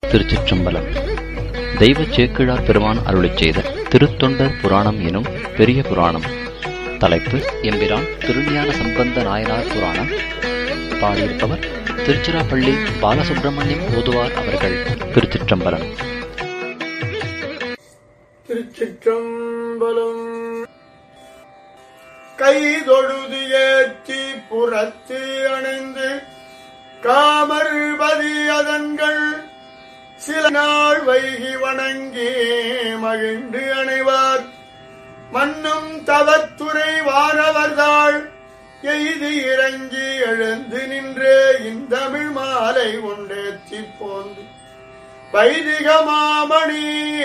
திருச்சிற்றம்பலம் தெய்வ சேக்கிழார் பெருமான் அருளிச் செய்த திருத்தொண்டர் புராணம் எனும் பெரிய புராணம் தலைப்பு எம்பிரான் திருஞான சம்பந்த நாயனார் புராணம் பாடியிருப்பவர் திருச்சிராப்பள்ளி பாலசுப்பிரமணியம் ஓதுவார் அவர்கள் திருச்சிற்றம்பலம் திருச்சிற்றம்பலம் கைதொழுது ஏற்றி புறத்து அணைந்து காமர்பதி அதன்கள் சில நாள் வைகி வணங்கி மகிழ்ந்து அணைவார் மன்னும் தவத்துறை வானவர்தாள் எய்து இறங்கி எழுந்து நின்றே இந்தமிழ் மாலை கொண்டேத்தி போந்து வைதிக மாமணி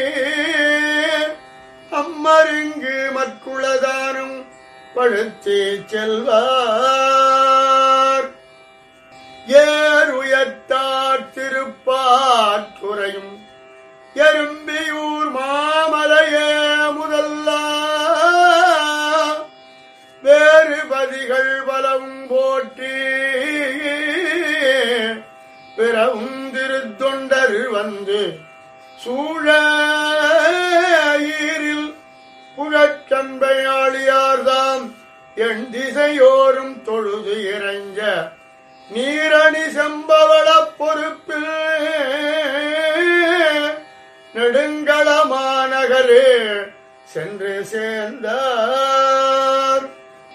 அம்மருங்கு மற்குளதானும் பழுத்தே செல்வார் ஏறுயர்த்தார் திருப்பாற்றுறையும் எறும்பியூர் மாமலையே முதல்ல வேறு பதிகள் பலவும் போற்றி பிறவும் திருத்தொண்டர் வந்து சூழ ஈரில் புகச்சம்பையாளியார்தாம் எண் திசையோரும் தொழுது இறைஞ்ச நீரணி செம்பவள பொறுப்பில் நெடுங்களமாநகரே சென்று சேர்ந்தார்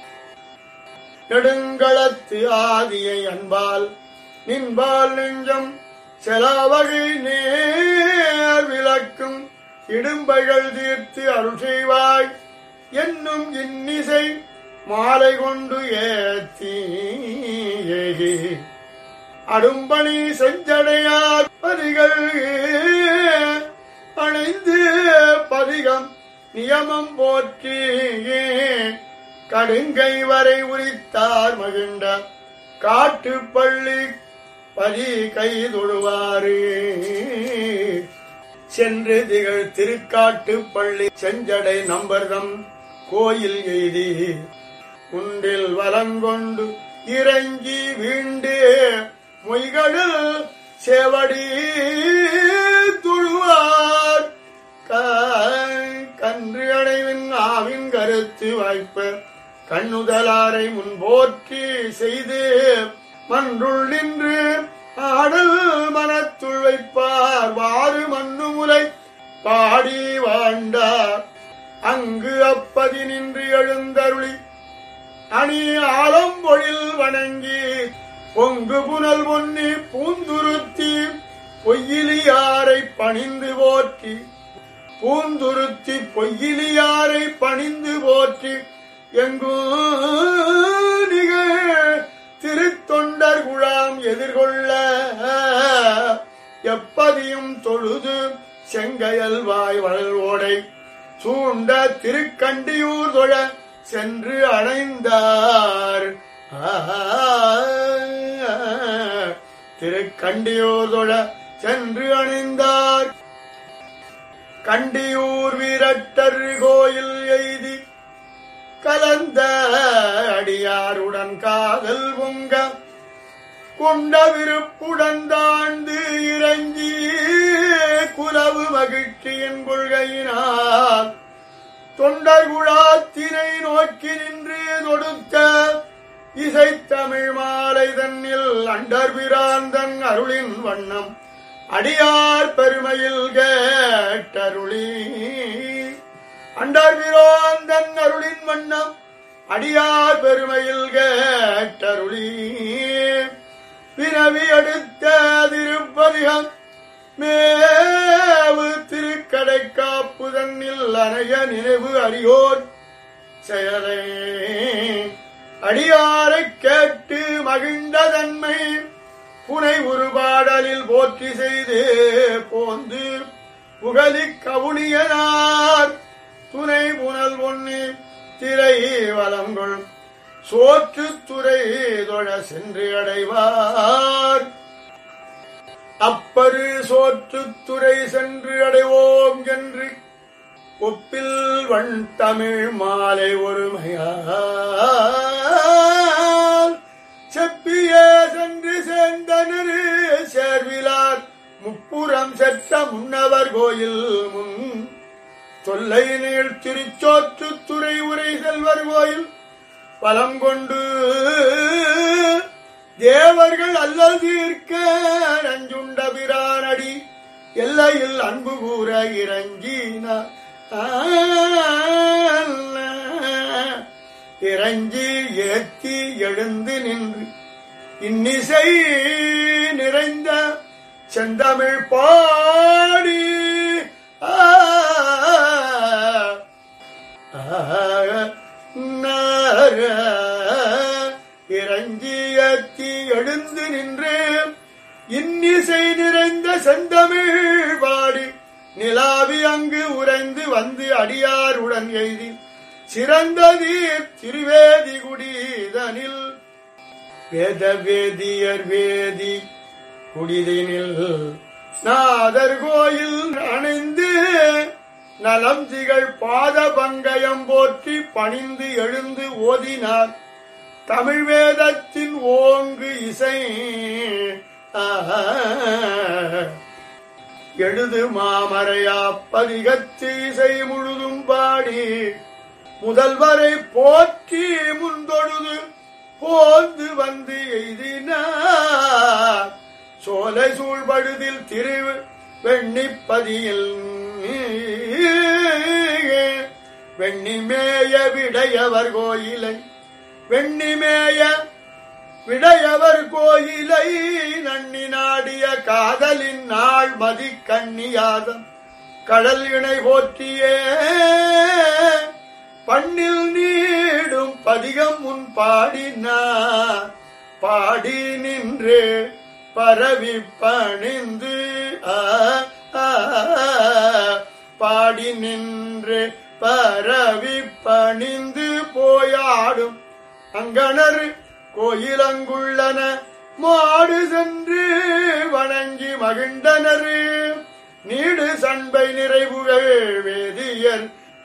நெடுங்களத்து ஆதியை அன்பால் நின்பால் நெஞ்சம் செலாவகை நேர் விளக்கும் இடும்பைகள் தீர்த்து அருள் செய்வாய் என்னும் இன்னிசை மாலை கொண்டு ஏத்தி அடும்பணி செஞ்சடையார் பதிகள் அணைந்து பதிகம் நியமம் போற்றி கடுங்கை வரை உரித்தார் மகிழ்ந்த காட்டுப்பள்ளி பதி கை தொழுவாரு சென்று திகழ் திருக்காட்டு பள்ளி செஞ்சடை நம்பர்தம் கோயில் எய்தி குன்றில் வலங்கொண்டு இறங்கி வீண்டு மொய்களில் சேவடி துழுவார் கன்று அடைவின் ஆவின் கருத்து வாய்ப்ப கண்ணுதலாரை முன்போற்றி செய்து மன்றுள் நின்று ஆடல் மனத்துள் வைப்பார் வாறு மண்ணு முலை பாடி வாழ்ந்தார் அங்கு அப்பதி நின்று எழுந்தருளி அணி ஆலம்பொழில் வணங்கி பொங்கு புனல் பொன்னி பூந்துருத்தி பொய்யிலியாரை பணிந்து போற்றி பூந்துருத்தி பொய்யிலியாரை பணிந்து போற்றி எங்கும் நிகழ் திருத்தொண்டர் குழாம் எதிர்கொள்ள எப்பதியும் தொழுது செங்கயல் வாய் வளர்வோடை சூண்ட திருக்கண்டியூர் தொழ சென்று அடைந்தார் திருக்கண்டியூர் தொழ சென்று அணைந்தார் கண்டியூர் வீரட்டர் கோயில் எய்தி கலந்த அடியாருடன் காதல் பொங்க கொண்ட விருப்புடன் தாழ்ந்து இறங்கி குலவு மகிழ்ச்சியின் கொள்கையினால் தொண்டர் குழாத்தினை நோக்கி நின்று தொடுத்த இசைத்தமிழ் மாலை தன்னில் அண்டர் பிராந்தன் அருளின் வண்ணம் அடியார் பெருமையில் கேட்டருளி அண்டர் பிராந்தன் அருளின் வண்ணம் அடியார் பெருமையில் கேட்டருளி பிறவி அடுத்த திருப்பதிகம் மேவு திருக்கடை காப்பு தன்னில் அணைய நினைவு அறியோர் செயலை அடியாரைக் கேட்டு மகிழ்ந்த தன்மை புனை உருபாடலில் போற்றி செய்து போந்து புகழி கவுனியனார் துணை புனல் பொன்னி திரை வலங்கொள் சோற்றுத்துறை தொழ சென்று அடைவார் அப்பரு சோற்றுத்துறை சென்று அடைவோம் என்று ஒப்பில் வண் தமிழ் மாலை ஒருமையால் செப்பிய சென்று சேர்ந்தனர் சேர்விலார் முப்புறம் செற்ற முன்னவர் கோயில் முன் தொல்லை நீள் திருச்சோற்று துறை உரை செல்வர் கோயில் பலம் கொண்டு தேவர்கள் அல்லல் தீர்க்க நஞ்சுண்ட பிரானடி எல்லையில் அன்பு கூற இறங்கினார் இறங்கி ஏத்தி எழுந்து நின்று இன்னிசை நிறைந்த செந்தமிழ் பாடி ஆ, ஆ, நார, இறங்கி ஏத்தி எழுந்து நின்று இன்னிசை நிறைந்த செந்தமிழ் பாடி நிலாவி அங்கு உறைந்து வந்து அடியாருடன் எய்தி சிறந்ததீர் திருவேதி குடிதனில் வேத வேதியர் வேதி குடிதினில் நாதர் கோயில் அணைந்து நலம் திகழ் பாத பங்கயம் போற்றி பணிந்து எழுந்து ஓதினார் தமிழ் வேதத்தின் ஓங்கு இசை ஆஹா. எழுது மாமரையா பதிகத்து இசை முழுதும் பாடி முதல்வரை போற்றி முந்தொழுது போந்து வந்து எய்தினார் சோலை சூழ்படுதில் திரு வெண்ணிப்பதியில் வெண்ணிமேய விடையவர் கோயிலை வெண்ணிமேய விடையவர் கோயிலை நன்னி நாடிய காதலின் நாள் மதி கண்ணியாதம் கடல் இணை போற்றியே பண்ணில் நீடும் பதிகம் முன் பாடினார் பாடி நின்று பரவி பணிந்து ஆ, ஆ, பாடி நின்று பரவி பணிந்து போயாடும் அங்கணர் கோயிலங்குள்ளன மாடு சென்று வணங்கி மகிழ்ந்தனர் நீடு சண்பை நிறைவுகள் வேதியர்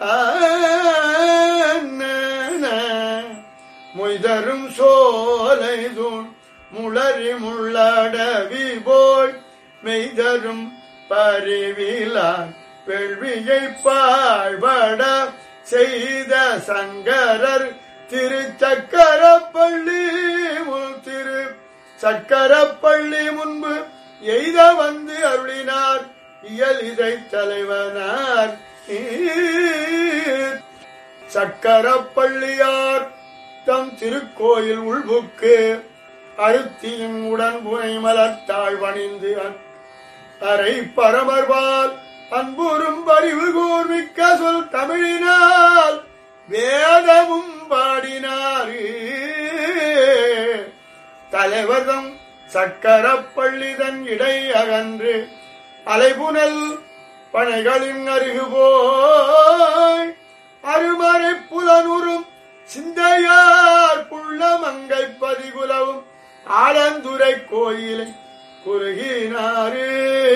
ஆன மொய்தரும் சோலை தூண் முளரி முள்ளடவி போய் மெய்தரும் பரிவிலான் வெள்வியை பாழ்பட செய்த சங்கரர் திருச்சக்கரப்பள்ளி முன் திரு சக்கரப்பள்ளி முன்பு எய்த வந்து அருளினார் இயலிசை தலைவனார் சக்கரப்பள்ளியார் தம் திருக்கோயில் உள்புக்கு அருத்தியின் உடன் புனை மலர்த்தாள் வணிந்து அரை பரமர்வால் அன்புறும் பரிவு கூர்மிக்க சொல் தமிழினால் வேதமும் பாடினாரு தலைவர்தம் சக்கரப்பள்ளிதன் இடை அகன்று அலைபுனல் பனைகளின் அருகு போய் அருமறை புலனுறும் சிந்தையார் புள்ள மங்கை பதிகுலவும் ஆலந்துரை கோயிலை குறுகினாரே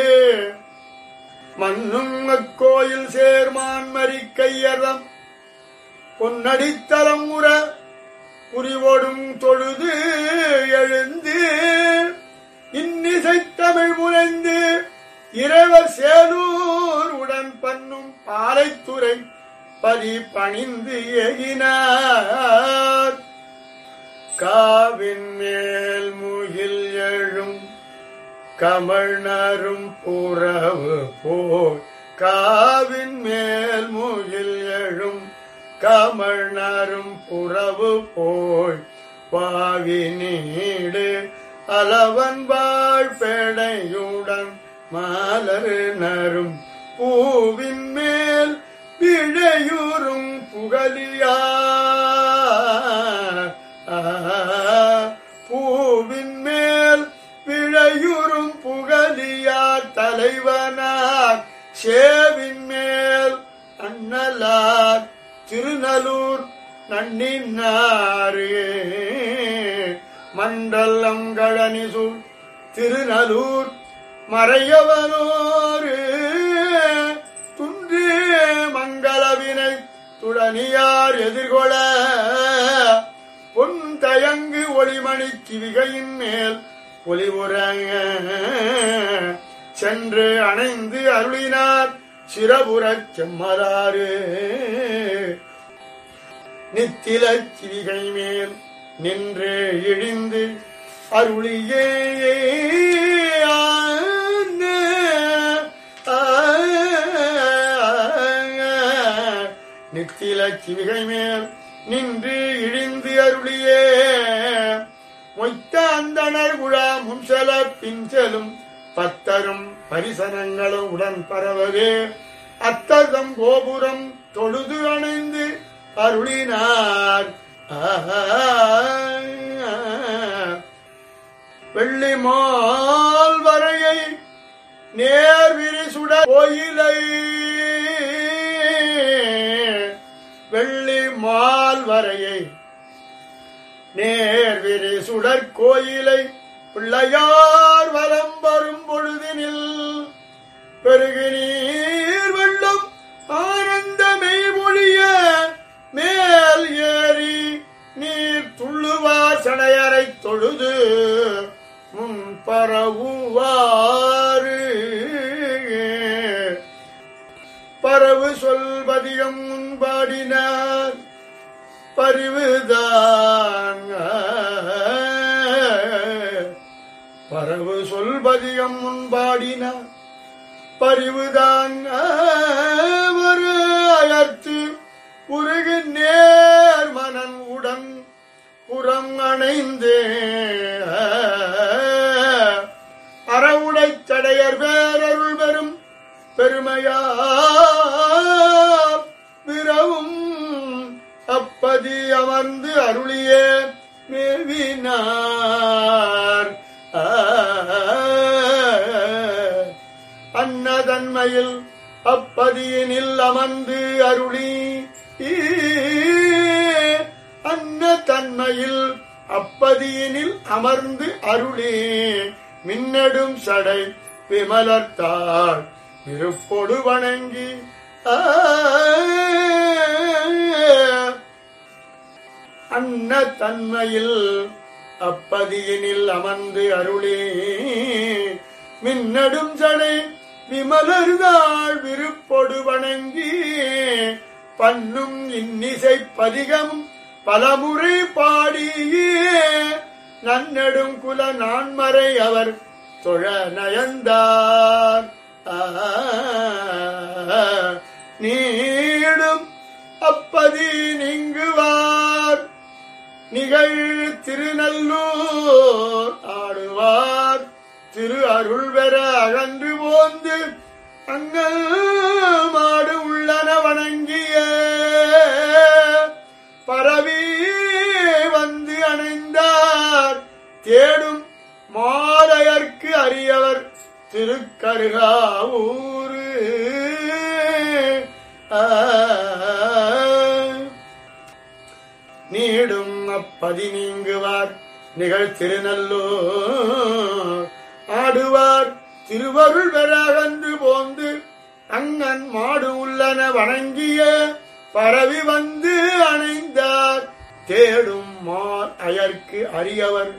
மண்ணும் அக்கோயில் சேர்மான் மறி கையர்தம் பொன்னடித்தலம் உற புரிவோடும் தொழுது எழுந்து இன்னிசைத் தமிழ் முனைந்து இறைவர் சேலூர் உடன் பண்ணும் பாலைத்துறை பதி பணிந்து எகினார் காவின் மேல் முகில் எழும் கமழ்நரும் புறவு போய் காவின் மேல் முகில் எழும் கமழ்நரும் புறவு போய் பாவி நீடு அளவன் வாழ் பேடையுடன் மாலர் நரும் பூவின் மேல் விழையுறும் புகழியார் பூவின் மேல் விழையுறும் புகழியார் தலைவனார் சேவின் மேல் அண்ணலார் திருநலூர் நன்னினாரே மண்டலங்கழனிசூர் திருநலூர் மறையவனோரு துன்று மங்களவினை துடனியார் எதிர்கொள பொன் தயங்கு ஒளிமணி கிவிகையின் மேல் ஒளிவுறங்க சென்று அணைந்து அருளினார் சிறபுறச் செம்மலாறு நித்தில சிவிகை மேல் நின்று இழிந்து அருளியே நித்தில சிவிகை மேல் நின்று இழிந்து அருளியே மொய்த்த அந்தனர் குழா முன்செல பின்செலும் பத்தரும் பரிசனங்களும் உடன் பரவவே அத்தகம் கோபுரம் தொழுது அணைந்து அருளினார் ஆஹா. வெள்ளி மால் வரையை நேர்விரி சுட கோயிலை வெள்ளி மால் வரையை நேர்விரி சுடற் கோயிலை பிள்ளையார் வலம் வரும் பொழுதினில் பெருகு நீர் வெள்ளம் ஆனந்தமே மொழிய மேல் ஏறி நீர் துள்ளுவார் சடையரை தொழுது முன் பரவுவாறு பரவு சொல்வதிகம் முன்பாடினார் பரிவுதான் பரவு சொல்வதிகம் முன்பாடினார் பரிவுதான் ஒரு அயர்த்து உருகு நேர் மனன் உடன் புறம் அணைந்து அறவுடைச் சடையர் பேரருள் பெறும் பெருமையா விரவும் அப்பதி அமர்ந்து அருளியே மேவினார் ஆ. அன்னதன்மையில் அப்பதியினில் அமர்ந்து அருளி அன்ன தன்மையில் அப்பதியினில் அமர்ந்து அருளி மின்னடும் சடை விமலர்த்தாள் இருப்பொடு வணங்கி ஆ, அன்ன தன்மையில் அப்பதியினில் அமர்ந்து அருளே மின்னடும் சடை விமலர்தாள் விருப்பொடு வணங்கி பண்ணும் இன்னிசை பதிகம் பலமுறை பாடியே நன்னெடும் குல நான்மறை அவர் தொழ நயந்தார் ஆ, நீடும் அப்பதி நீங்குவார் நிகழ் திருநல்லூர் ஆடுவார் திரு அருள் பெற அகன்று போந்து அங்கள் மாடு உள்ளன வணங்கிய பரவி வந்து அணைந்தார் தேடும் மாலையர்க்கு அரியவர் திருக்கருகாவூரு ஆ நீடும் அப்பதி நீங்குவார் நிகழ் திருநல்லூர் ஆடுவார் திருவருள் பெறாகன்று போந்து அங்கன் மாடு உள்ளன வணங்கிய பரவி வந்து அணைந்தார் தேடும் மார் அயர்க்கு அரியவர்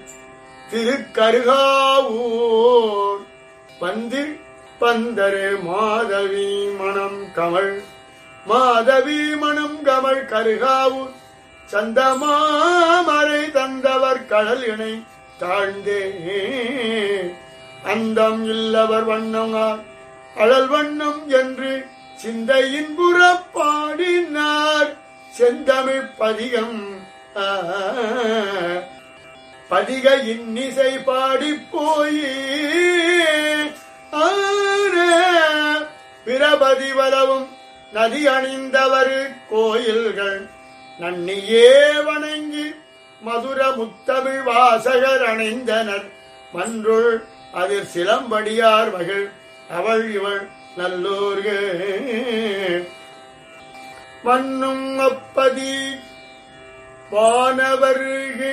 திருக்கருகாவூர் வந்து பந்தரு மாதவி மணம் கமழ் மாதவி மணம் கமழ் கருகாவூர் சந்தமாமரை தந்தவர் கடல் இணை தாழ்ந்தே அந்தம் இல்லவர் வண்ணங்கார் அழல் வண்ணம் என்று சிந்தையின் புறப்பாடினார் செந்தமிழ் பதிகம் ஆ, பதிக இன்னிசை பாடி போய் பிரபதி வரவும் நதி அணிந்தவர் கோயில்கள் நன்னியே வணங்கி மதுர முத்தமிழ் வாசகர் அணைந்தனர் மன்றுள் அதில் சிலம்படியார் மகள் அவள் இவள் நல்லோர்கே மண்ணும் அப்பதி வானவர்கே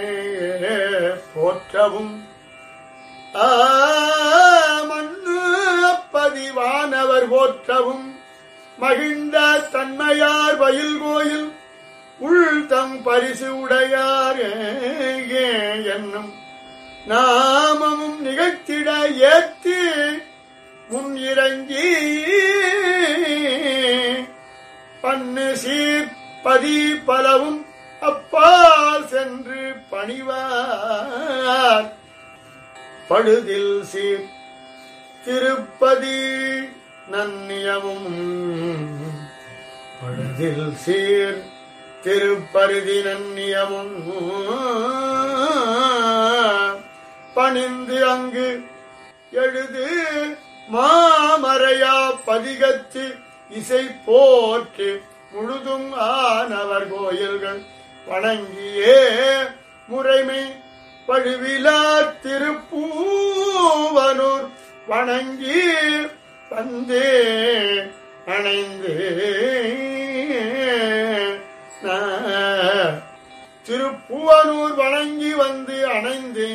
போற்றவும் ஆ, மண்ணு அப்பதி வானவர் போற்றவும் மகிழ்ந்த தன்மையார் வயல் கோயில் உள்தம் பரிசு உடையார் என்னும் நாமமும் நிகழ்த்திட ஏத்தி முன் இறங்கி பன்னு சீர் பதி பலவும் அப்பால் சென்று பணிவார் படுதில் சீர் திருப்பதி நன்னியமும் படுதில் சீர் திருப்பருதி நன்னியமும் பணிந்து அங்கு எழுது மாமரையா பதிகத்து இசை போற்று முழுதும் ஆனவர் கோயில்கள் வணங்கியே முறைமை பழுவிலா திருப்பூவனூர் வணங்கி வந்தே அணைந்து திருப்புவனூர் வணங்கி வந்து அணைந்து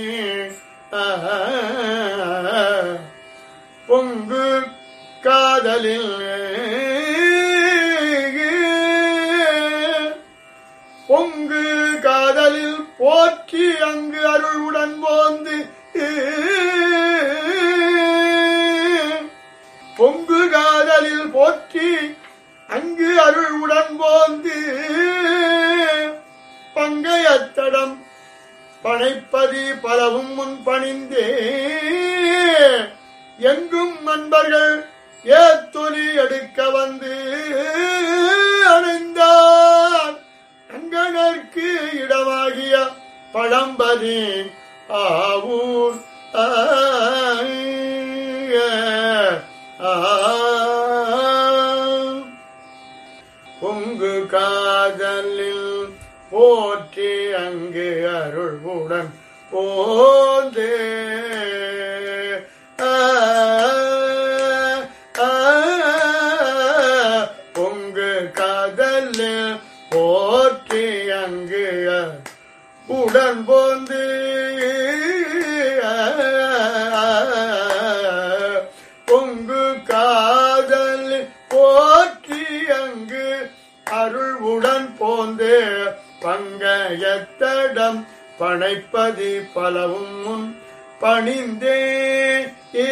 பொங்கு காதலில் பொங்கு காதலில் போற்றி அங்கு அருளுடன் போந்து பொங்கு காதலில் போற்றி அங்கு அருளுடன் போந்து பங்கையத்தடம் பனைப்பதி பலவும் முன் பணிந்தே எங்கும் நண்பர்கள் ஏத்தொலி எடுக்க வந்து அணைந்தார் அங்கனர்க்கு இடமாகிய பழம்பதி ஆவூர் ஆ, ஆ, பொங்கு காதலில் போற்றி அங்கு அருள்வுடன் போந்து ஆ, ஆ, பொங்கு காதலில் போற்றி அங்கு உடன் போந்து பொங்கு காதல் போற்றி அங்கு அருள் உடன் போந்து பங்கயத்தடம் பனைப்பதி பலவும் முன் பணிந்தே ஏ,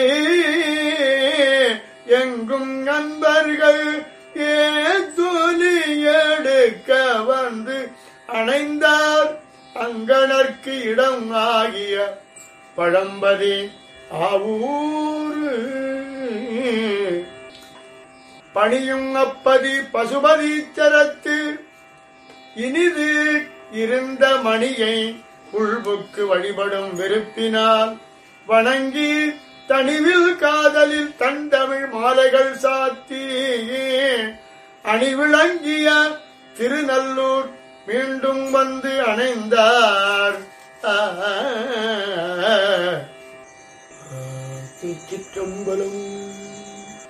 எங்கும் நண்பர்கள் ஏதுலி எடுக்க வந்து அணைந்தார் அங்கனர்க்கு இடம் ஆகிய பழம்பதி ஆவூர் பணியும் அப்பதி பசுபதி சரத்து இனிது இருந்த மணியை உள்புக்கு வழிபடும் விருப்பினால் வணங்கி தனிவில் காதலில் தந்தமிழ் மாலைகள் சாத்தி அணிவிளங்கிய திருநல்லூர் மீண்டும் வந்து அணைந்தார் ஆ, திருச்சிற்றம்பலம்